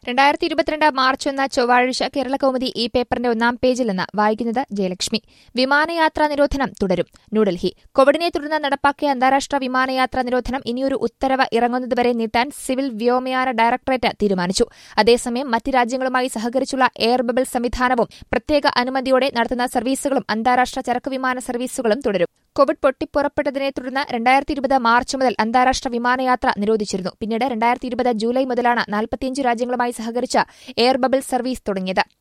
രണ്ടായിരത്തി ഇരുപത്തിരണ്ട് മാർച്ച് ഒന്ന് ചൊവ്വാഴ്ച കേരളകൗമുദി ഈ പേപ്പറിന്റെ ഒന്നാം പേജിൽ നിന്ന് വായിക്കുന്നത് ജയലക്ഷ്മി വിമാനയാത്രാ നിരോധനം തുടരും ന്യൂഡൽഹി കോവിഡിനെ തുടർന്ന് നടപ്പാക്കിയ അന്താരാഷ്ട്ര വിമാനയാത്രാ നിരോധനം ഇനിയൊരു ഉത്തരവ് ഇറങ്ങുന്നതുവരെ നീട്ടാൻ സിവിൽ വ്യോമയാന ഡയറക്ടറേറ്റ് തീരുമാനിച്ചു അതേസമയം മറ്റ് രാജ്യങ്ങളുമായി സഹകരിച്ചുള്ള എയർ ബബിൾ സംവിധാനവും പ്രത്യേക അനുമതിയോടെ നടത്തുന്ന സർവീസുകളും അന്താരാഷ്ട്ര ചരക്ക് വിമാന സർവീസുകളും തുടരും കോവിഡ് പൊട്ടിപ്പുറപ്പെട്ടതിനെ തുടർന്ന് രണ്ടായിരത്തി ഇരുപത് മാർച്ച് മുതൽ അന്താരാഷ്ട്ര വിമാനയാത്ര നിരോധിച്ചിരുന്നു പിന്നീട് രണ്ടായിരത്തി ഇരുപത് ജൂലൈ മുതലാണ് നാൽപ്പത്തിയഞ്ച് രാജ്യങ്ങളുമായി സഹകരിച്ച് എയർ ബബിൾ സർവീസ് തുടങ്ങിയത്